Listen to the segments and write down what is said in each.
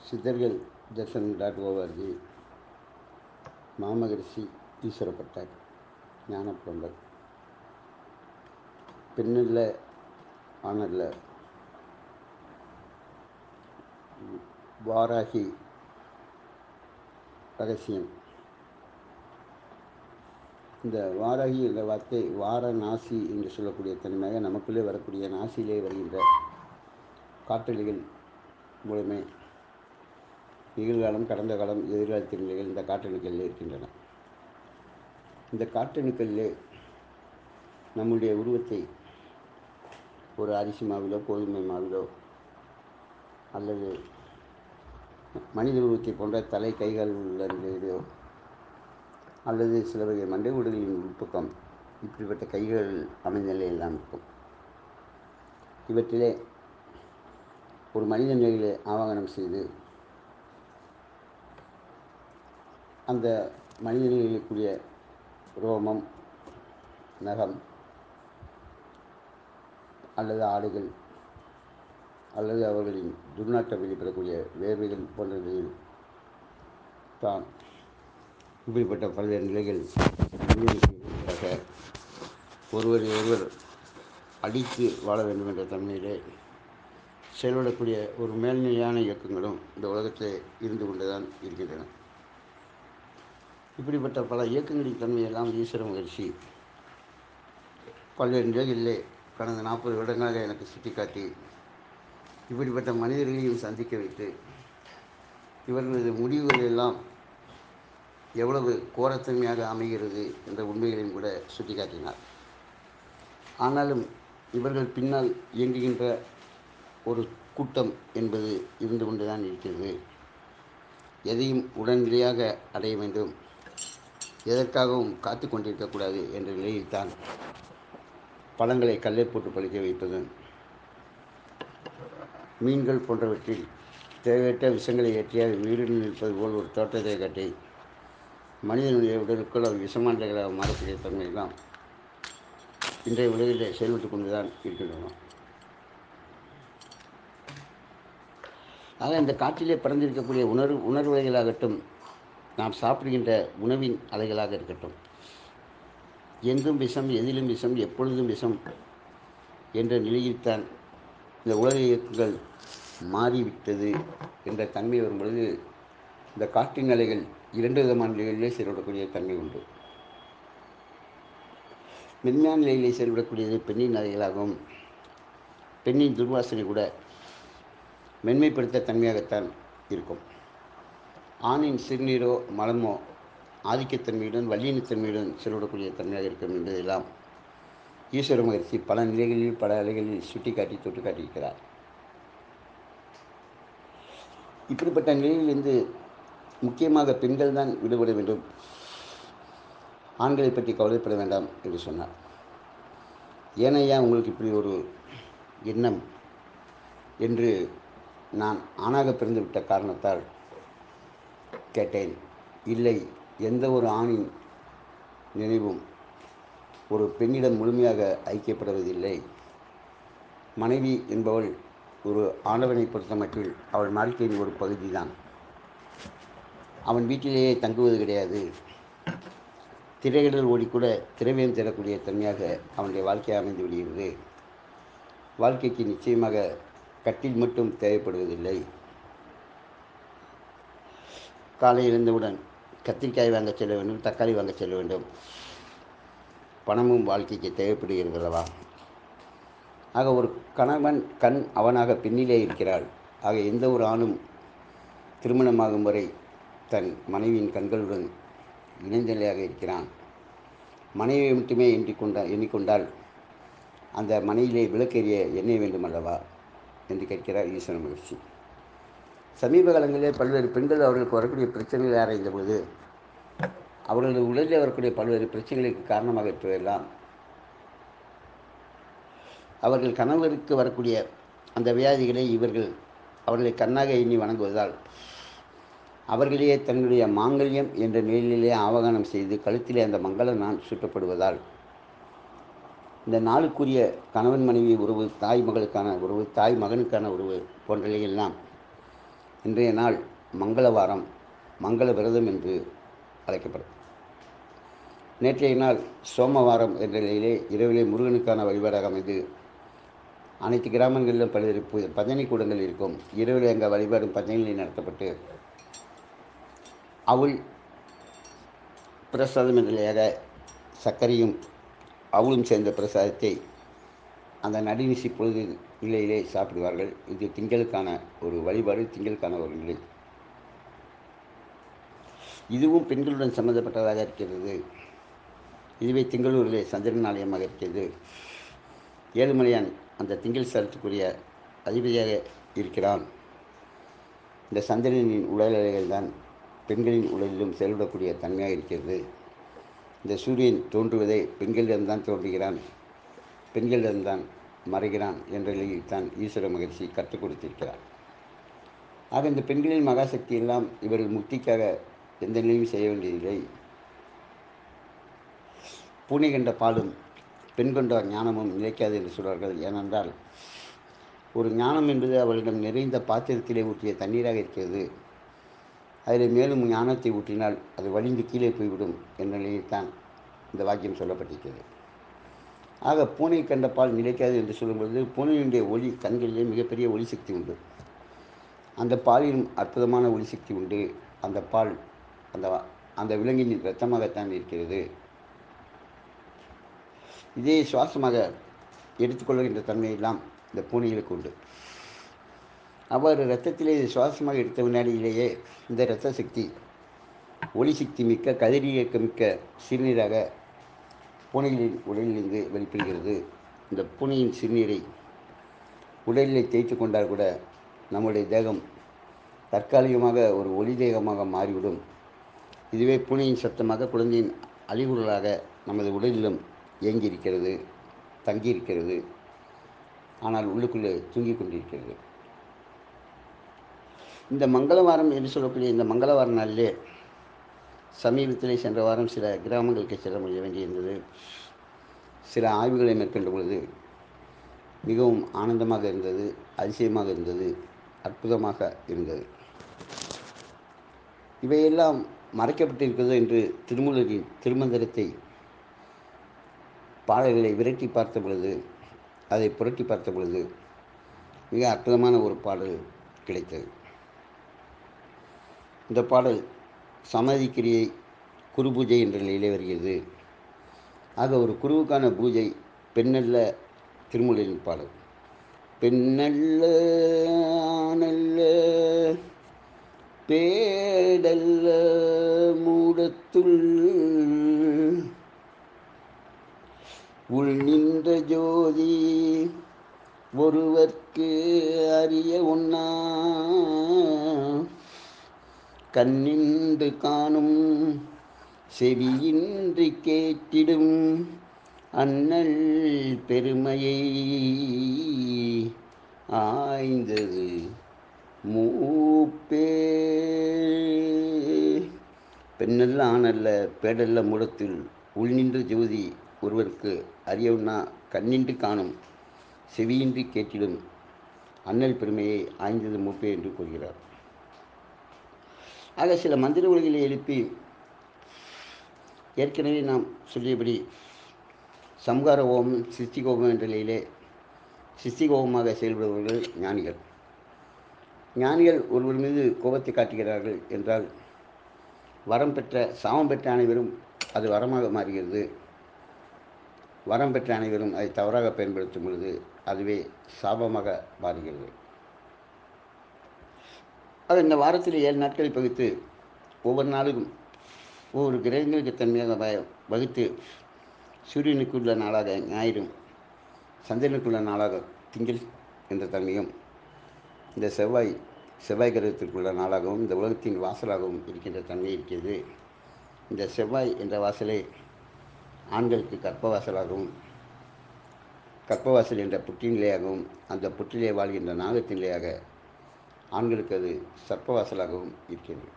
சித்தர்கள் Darshan dot ORG மாமகரிஷி ஈஸ்வரப்பட்டார் ஞானப்புலம்பர் பெண்ணில் ஆணில் வாராகி ரகசியம் இந்த வாராகி என்ற வார்த்தை வார நாசி என்று சொல்லக்கூடிய தன்மையாக நமக்குள்ளே வரக்கூடிய நாசியிலே வருகின்ற காற்றலிகள் மூலமே நிகழ்காலம் கடந்த காலம் எதிர்காலத்தின் நிலைகள் இந்த காற்றணுக்களில் இருக்கின்றன இந்த காற்றணுக்களிலே நம்முடைய உருவத்தை ஒரு அரிசி மாவிலோ கோதுமை மாவிலோ அல்லது மனித உருவத்தை போன்ற தலை கைகள் உள்ள நிலையிலோ அல்லது சில வகை மண்டை உடலின் உட்பக்கம் இப்படிப்பட்ட கைகள் அமைந்த நிலையெல்லாம் இருக்கும் இவற்றிலே ஒரு மனித நிலையிலே ஆவாகனம் செய்து அந்த மனித நிலையில் இருக்கக்கூடிய ரோமம் நகம் அல்லது ஆடுகள் அல்லது அவர்களின் துர்நாற்றம் வெளிப்படக்கூடிய வேர்வைகள் போன்ற நிலையில் தான் இப்படிப்பட்ட பல்வேறு நிலைகள் முன்னெடுப்பதற்காக ஒருவரை ஒருவர் அடித்து வாழ வேண்டும் என்ற தன்மையிலே செயல்படக்கூடிய ஒரு மேல்நிலையான இயக்கங்களும் இந்த உலகத்தில் இருந்து கொண்டுதான் இருக்கின்றன இப்படிப்பட்ட பல இயக்கங்களின் தன்மையெல்லாம் ஈஸ்வர மகிழ்ச்சி பல்வேறு நிலைகளிலே கடந்த நாற்பது வருடங்களாக எனக்கு சுட்டிக்காட்டி இப்படிப்பட்ட மனிதர்களையும் சந்திக்க வைத்து இவர்களது முடிவுகள் எல்லாம் எவ்வளவு கோரத்தன்மையாக அமைகிறது என்ற உண்மைகளையும் கூட சுட்டிக்காட்டினார் ஆனாலும் இவர்கள் பின்னால் இயங்குகின்ற ஒரு கூட்டம் என்பது இருந்து கொண்டுதான் இருக்கிறது எதையும் உடனடியாக அடைய வேண்டும் எதற்காகவும் காத்து கொண்டிருக்கக்கூடாது என்ற நிலையில்தான் பழங்களை கல்லை போட்டு பழிக்க வைப்பது மீன்கள் போன்றவற்றில் தேவையற்ற விஷங்களை ஏற்றி அது உயிரில் நிற்பது போல் ஒரு தோட்டத்தை கட்டி மனிதனுடைய உடலுக்குள் அது விஷமாண்டங்களாக மாறக்கூடிய தன்மையெல்லாம் இன்றைய உலகில் செயல்பட்டு கொண்டுதான் இருக்கின்றன ஆக இந்த காற்றிலே பறந்திருக்கக்கூடிய உணர்வு உணர்வுகளாகட்டும் நாம் சாப்பிடுகின்ற உணவின் அலைகளாக இருக்கட்டும் எங்கும் விஷம் எதிலும் விஷம் எப்பொழுதும் விஷம் என்ற நிலையில்தான் இந்த உலக இயக்கங்கள் மாறிவிட்டது என்ற தன்மை வரும் பொழுது இந்த காற்றின் அலைகள் இரண்டு விதமான நிலைகளிலே செயல்படக்கூடிய தன்மை உண்டு மென்மையான நிலையிலே செயல்படக்கூடியது பெண்ணின் அலைகளாகவும் பெண்ணின் துர்வாசனை கூட மென்மைப்படுத்த தன்மையாகத்தான் இருக்கும் ஆணின் சிறுநீரோ மலமோ ஆதிக்கத்தன்மையுடன் வல்லினத்தன்மையுடன் செயல்படக்கூடிய தன்மையாக இருக்கும் என்பதெல்லாம் ஈஸ்வர மகிழ்ச்சி பல நிலைகளில் பல அலைகளில் சுட்டி காட்டி தொட்டு காட்டியிருக்கிறார் இப்படிப்பட்ட நிலையிலிருந்து முக்கியமாக பெண்கள் தான் விடுபட வேண்டும் ஆண்களை பற்றி கவலைப்பட வேண்டாம் என்று சொன்னார் ஏனையா உங்களுக்கு இப்படி ஒரு எண்ணம் என்று நான் ஆணாக பிறந்துவிட்ட காரணத்தால் கேட்டேன் இல்லை எந்த ஒரு ஆணின் நினைவும் ஒரு பெண்ணிடம் முழுமையாக ஐக்கியப்படுவதில்லை மனைவி என்பவள் ஒரு ஆண்டவனை பொறுத்த மட்டில் அவள் வாழ்க்கையின் ஒரு பகுதி தான் அவன் வீட்டிலேயே தங்குவது கிடையாது திரையிடல் ஓடிக்கூட திரவியம் தரக்கூடிய தன்மையாக அவனுடைய வாழ்க்கை அமைந்து விடுகிறது வாழ்க்கைக்கு நிச்சயமாக கட்டில் மட்டும் தேவைப்படுவதில்லை காலை எழுந்தவுடன் கத்திரிக்காய் வாங்க செல்ல வேண்டும் தக்காளி வாங்க செல்ல வேண்டும் பணமும் வாழ்க்கைக்கு தேவைப்படுகிறதல்லவா ஆக ஒரு கணவன் கண் அவனாக பெண்ணிலே இருக்கிறாள் ஆக எந்த ஒரு ஆணும் திருமணமாகும் வரை தன் மனைவியின் கண்களுடன் இணைந்த நிலையாக இருக்கிறான் மனைவியை மட்டுமே எண்ணிக்கொண்டா எண்ணிக்கொண்டால் அந்த மனையிலே விளக்கெறிய எண்ணெய் வேண்டும் அல்லவா என்று கேட்கிறார் ஈஸ்வர மகிழ்ச்சி சமீப காலங்களிலே பல்வேறு பெண்கள் அவர்களுக்கு வரக்கூடிய பிரச்சனைகளை ஆராய்ந்த பொழுது அவர்களது உடலில் வரக்கூடிய பல்வேறு பிரச்சனைகளுக்கு காரணமாக இருப்பதெல்லாம் அவர்கள் கணவருக்கு வரக்கூடிய அந்த வியாதிகளை இவர்கள் அவர்களை கண்ணாக எண்ணி வணங்குவதால் அவர்களே தன்னுடைய மாங்கல்யம் என்ற நிலையிலே ஆவகானம் செய்து கழுத்திலே அந்த மங்கள நான் சுட்டப்படுவதால் இந்த நாளுக்குரிய கணவன் மனைவி உறவு தாய் மகளுக்கான உறவு தாய் மகனுக்கான உறவு போன்றவையெல்லாம் இன்றைய நாள் மங்களவாரம் மங்கள விரதம் என்று அழைக்கப்படும் நேற்றைய நாள் சோமவாரம் என்ற நிலையிலே இரவிலே முருகனுக்கான வழிபாடாக அமைந்து அனைத்து கிராமங்களிலும் பல்வேறு பு- பஜனை கூடங்கள் இருக்கும் இரவில் அங்கே வழிபாடும் பஜனை நடத்தப்பட்டு அவள் பிரசாதம் என்ற நிலையாக சர்க்கரையும் அவளும் சேர்ந்த பிரசாதத்தை அந்த நடுநிசி பொழுது நிலையிலே சாப்பிடுவார்கள் இது திங்களுக்கான ஒரு வழிபாடு திங்களுக்கான ஒரு நிலை இதுவும் பெண்களுடன் சம்பந்தப்பட்டதாக இருக்கிறது இதுவே திங்களூரிலே சந்திரன் ஆலயமாக இருக்கிறது ஏழுமலையான் அந்த திங்கள் சரத்துக்குரிய அதிபதியாக இருக்கிறான் இந்த சந்திரனின் உடல்நிலைகள் தான் பெண்களின் உடலிலும் செயல்படக்கூடிய தன்மையாக இருக்கிறது இந்த சூரியன் தோன்றுவதை பெண்களிடம்தான் தோன்றுகிறான் பெண்களிடம்தான் மறைகிறான் என்ற நிலையில் தான் ஈஸ்வர மகிழ்ச்சி கற்றுக் கொடுத்திருக்கிறார் ஆக இந்த பெண்களின் மகாசக்தி எல்லாம் இவர்கள் முக்திக்காக எந்த நிலையும் செய்ய வேண்டியதில்லை பூனை கண்ட பாலும் பெண் கொண்ட ஞானமும் நிலைக்காது என்று சொல்வார்கள் ஏனென்றால் ஒரு ஞானம் என்பது அவளிடம் நிறைந்த பாத்திரத்திலே ஊற்றிய தண்ணீராக இருக்கிறது அதில் மேலும் ஞானத்தை ஊற்றினால் அது வழிந்து கீழே போய்விடும் என்ற நிலையில்தான் இந்த வாக்கியம் சொல்லப்பட்டிருக்கிறது ஆக பூனை கண்ட பால் நிலைக்காது என்று சொல்லும்பொழுது பூனையினுடைய ஒளி கண்களிலே மிகப்பெரிய ஒளி சக்தி உண்டு அந்த பாலிலும் அற்புதமான ஒளி சக்தி உண்டு அந்த பால் அந்த அந்த விலங்கின் இரத்தமாகத்தான் இருக்கிறது இதே சுவாசமாக எடுத்துக்கொள்கின்ற தன்மையெல்லாம் இந்த பூனைகளுக்கு உண்டு அவ்வாறு இரத்தத்திலே இது சுவாசமாக எடுத்த வினாடியிலேயே இந்த இரத்த சக்தி ஒளி சக்தி மிக்க கதிரியக்க மிக்க சிறுநீராக பூனைகளின் உடலிலிருந்து வெளிப்படுகிறது இந்த பூனையின் சிறுநீரை உடலிலே தேய்த்து கொண்டால் கூட நம்முடைய தேகம் தற்காலிகமாக ஒரு ஒளி தேகமாக மாறிவிடும் இதுவே பூனையின் சத்தமாக குழந்தையின் அழிவுறலாக நமது உடலிலும் இயங்கியிருக்கிறது தங்கியிருக்கிறது ஆனால் உள்ளுக்குள்ளே தூங்கிக் கொண்டிருக்கிறது இந்த மங்களவாரம் என்று சொல்லக்கூடிய இந்த மங்களவார நாளிலே சமீபத்திலே சென்ற வாரம் சில கிராமங்களுக்கு செல்ல முடிய வேண்டியிருந்தது சில ஆய்வுகளை மேற்கொண்ட பொழுது மிகவும் ஆனந்தமாக இருந்தது அதிசயமாக இருந்தது அற்புதமாக இருந்தது இவையெல்லாம் மறைக்கப்பட்டிருக்கிறது என்று திருமூலரின் திருமந்திரத்தை பாடல்களை விரட்டி பார்த்த பொழுது அதை புரட்டி பார்த்த பொழுது மிக அற்புதமான ஒரு பாடல் கிடைத்தது இந்த பாடல் சமாதி கிரியை குரு பூஜை என்ற நிலையிலே வருகிறது ஆக ஒரு குருவுக்கான பூஜை பெண்ணல்ல திருமூலரின் பாடல் பெண்ணல்ல ஆணல்ல பேடல்ல மூடத்துள் உள் நின்ற ஜோதி ஒருவர்க்கு அறிய ஒண்ணா கண்ணின்று காணும் செவியின்றி கேட்டிடும் அண்ணல் பெருமையை ஆய்ந்தது மூப்பே பெண்ணல்ல ஆணல்ல பேடல்ல முடத்தில் உள்நின்ற ஜோதி ஒருவருக்கு அறியவுன்னா கண்ணின்று காணும் செவியின்றி கேட்டிடும் அண்ணல் பெருமையை ஆய்ந்தது மூப்பே என்று கூறுகிறார் ஆக சில மந்திர உலகிலே எழுப்பி ஏற்கனவே நாம் சொல்லியபடி சம்ஹார ஓமம் சிஸ்தி கோபம் என்ற நிலையிலே சிஸ்தி கோபமாக செயல்படுபவர்கள் ஞானிகள் ஞானிகள் ஒருவர் மீது கோபத்தை காட்டுகிறார்கள் என்றால் வரம் பெற்ற சாமம் பெற்ற அனைவரும் அது வரமாக மாறுகிறது வரம் பெற்ற அனைவரும் அதை தவறாக பயன்படுத்தும் பொழுது அதுவே சாபமாக மாறுகிறது ஆக இந்த வாரத்தில் ஏழு நாட்களை பகுத்து ஒவ்வொரு நாளும் ஒவ்வொரு கிரகங்களுக்கு தன்மையாக வ- வகுத்து சூரியனுக்குள்ள நாளாக ஞாயிறும் சந்திரனுக்குள்ள நாளாக திங்கள் என்ற தன்மையும் இந்த செவ்வாய் செவ்வாய் கிரகத்திற்குள்ள நாளாகவும் இந்த உலகத்தின் வாசலாகவும் இருக்கின்ற தன்மை இருக்கிறது இந்த செவ்வாய் என்ற வாசலே ஆண்களுக்கு கற்ப வாசலாகவும் கற்பவாசல் என்ற புற்றின் நிலையாகவும் அந்த புற்றிலே வாழ்கின்ற நாகத்தின் நிலையாக ஆண்களுக்கு அது சர்ப்பவாசலாகவும் இருக்கிறது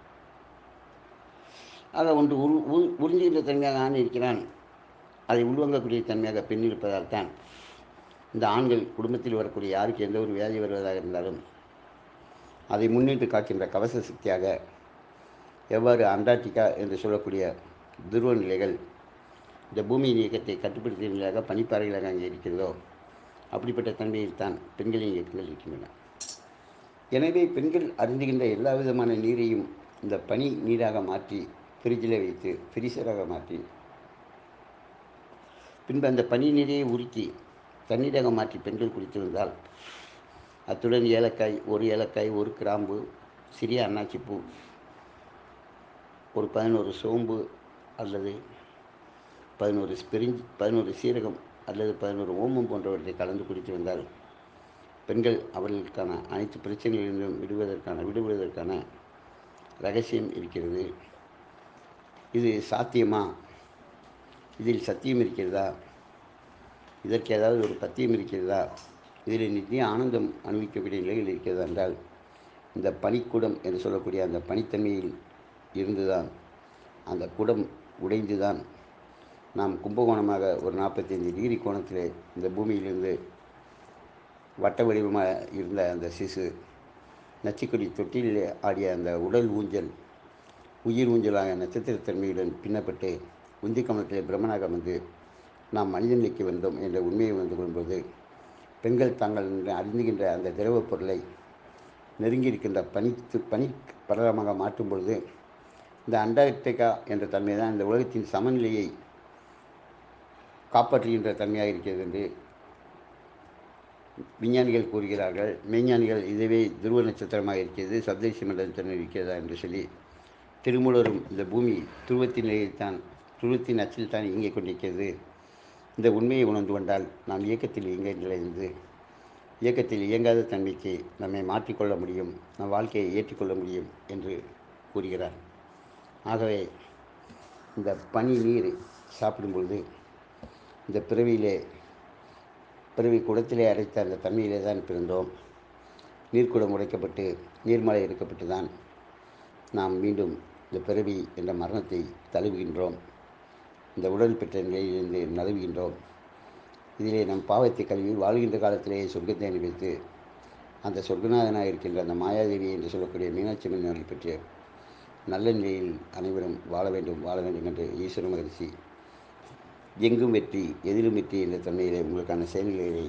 ஆக ஒன்று உள் உள் உறிஞ்சுகின்ற தன்மையாக ஆண் இருக்கிறான் அதை உள்வாங்கக்கூடிய தன்மையாக பெண் இருப்பதால் தான் இந்த ஆண்கள் குடும்பத்தில் வரக்கூடிய யாருக்கு எந்த ஒரு வியாதி வருவதாக இருந்தாலும் அதை முன்னிட்டு காக்கின்ற கவச சக்தியாக எவ்வாறு அண்டார்டிகா என்று சொல்லக்கூடிய துருவ நிலைகள் இந்த பூமியின் இயக்கத்தை கட்டுப்படுத்திய நிலையாக பனிப்பாறைகளாக அங்கே இருக்கிறதோ அப்படிப்பட்ட தன்மையில் தான் பெண்களின் இயக்கங்கள் இருக்கின்றன எனவே பெண்கள் அருந்துகின்ற எல்லா விதமான நீரையும் இந்த பனி நீராக மாற்றி ஃப்ரிட்ஜில் வைத்து ஃப்ரீசராக மாற்றி பின்பு அந்த பனி நீரையை உருக்கி தண்ணீராக மாற்றி பெண்கள் குடித்து வந்தால் அத்துடன் ஏலக்காய் ஒரு ஏலக்காய் ஒரு கிராம்பு சிறிய அன்னாச்சிப்பூ ஒரு பதினோரு சோம்பு அல்லது பதினோரு ஸ்பிரிஞ்ச் பதினோரு சீரகம் அல்லது பதினோரு ஓமம் போன்றவற்றை கலந்து குடித்து வந்தால் பெண்கள் அவர்களுக்கான அனைத்து பிரச்சனைகளிலும் விடுவதற்கான விடுவதற்கான ரகசியம் இருக்கிறது இது சாத்தியமா இதில் சத்தியம் இருக்கிறதா இதற்கு ஏதாவது ஒரு பத்தியம் இருக்கிறதா இதில் நித்திய ஆனந்தம் அனுபவிக்கக்கூடிய நிலையில் இருக்கிறதா என்றால் இந்த பனிக்குடம் என்று சொல்லக்கூடிய அந்த பனித்தன்மையில் இருந்துதான் அந்த குடம் உடைந்துதான் நாம் கும்பகோணமாக ஒரு நாற்பத்தைந்து டிகிரி கோணத்திலே இந்த பூமியிலிருந்து வட்ட வடிவமாக இருந்த அந்த சிசு நச்சுக்கொடி தொட்டிலே ஆடிய அந்த உடல் ஊஞ்சல் உயிர் ஊஞ்சலாக நட்சத்திரத்தன்மையுடன் பின்னப்பட்டு உந்தி கமலத்திலே பிரம்மனாக வந்து நாம் மனிதநிலைக்கு வந்தோம் என்ற உண்மையை உணர்ந்து கொள்ளும்போது பெண்கள் தாங்கள் அறிந்துகின்ற அந்த திரவப் பொருளை நெருங்கி இருக்கின்ற பனி பனி படலமாக மாற்றும் பொழுது இந்த அண்டார்டிகா என்ற தன்மை தான் இந்த உலகத்தின் சமநிலையை காப்பாற்றுகின்ற தன்மையாக இருக்கிறது என்று விஞ்ஞானிகள் கூறுகிறார்கள் மெய்ஞானிகள் இதுவே துருவ நட்சத்திரமாக இருக்கிறது சப்தேசி மண்டலத்தில் இருக்கிறதா என்று சொல்லி திருமூலரும் இந்த பூமி துருவத்தின் நிலையில்தான் துருவத்தின் அச்சில் தான் இயங்கிக் கொண்டிருக்கிறது இந்த உண்மையை உணர்ந்து கொண்டால் நாம் இயக்கத்தில் இயங்க நிலையிலிருந்து இயக்கத்தில் இயங்காத தன்மைக்கு நம்மை மாற்றிக்கொள்ள முடியும் நம் வாழ்க்கையை ஏற்றுக்கொள்ள முடியும் என்று கூறுகிறார் ஆகவே இந்த பனி நீர் சாப்பிடும் பொழுது இந்த பிறவியிலே பிறவி குடத்திலே அடைத்த அந்த தன்மையிலே தான் பிறந்தோம் நீர்க்குடம் உடைக்கப்பட்டு நீர்மலை எடுக்கப்பட்டு தான் நாம் மீண்டும் இந்த பிறவி என்ற மரணத்தை தழுவுகின்றோம் இந்த உடல் பெற்ற நிலையிலிருந்து நழுவுகின்றோம் இதிலே நம் பாவத்தை கல்வி வாழ்கின்ற காலத்திலேயே சொர்க்கத்தை அனுபவித்து அந்த சொர்க்கநாதனாக இருக்கின்ற அந்த மாயாதேவி என்று சொல்லக்கூடிய மீனாட்சி மன்னரை பற்றிய நல்ல நிலையில் அனைவரும் வாழ வேண்டும் வாழ வேண்டும் என்று ஈஸ்வர மகரிஷி எங்கும் வெற்றி எதிலும் வெற்றி என்ற தன்மையிலே உங்களுக்கான செயல்நிலையை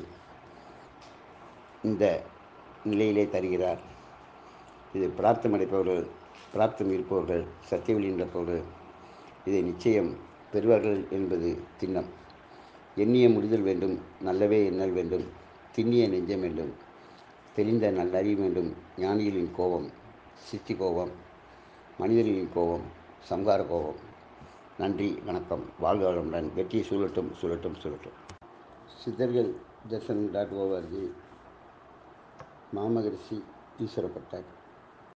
இந்த நிலையிலே தருகிறார் இது பிராப்தம் அடைப்பவர்கள் பிராப்தம் இருப்பவர்கள் சத்தியவெளி நடப்பவர்கள் இதை நிச்சயம் பெறுவார்கள் என்பது திண்ணம் எண்ணிய முடிதல் வேண்டும் நல்லவே எண்ணல் வேண்டும் திண்ணிய நெஞ்சம் வேண்டும் தெளிந்த நல்லறிவு வேண்டும் ஞானிகளின் கோபம் சித்தி கோபம் மனிதர்களின் கோபம் சம்கார கோபம் நன்றி வணக்கம் வாழ்க வளமுடன் வெற்றி சூழட்டும் சூழட்டும் சூழட்டும் சித்தர்கள் தர்சன் டாட் ஓஆர்ஜி மாமகரிஷி ஈஸ்வர பட்டாக்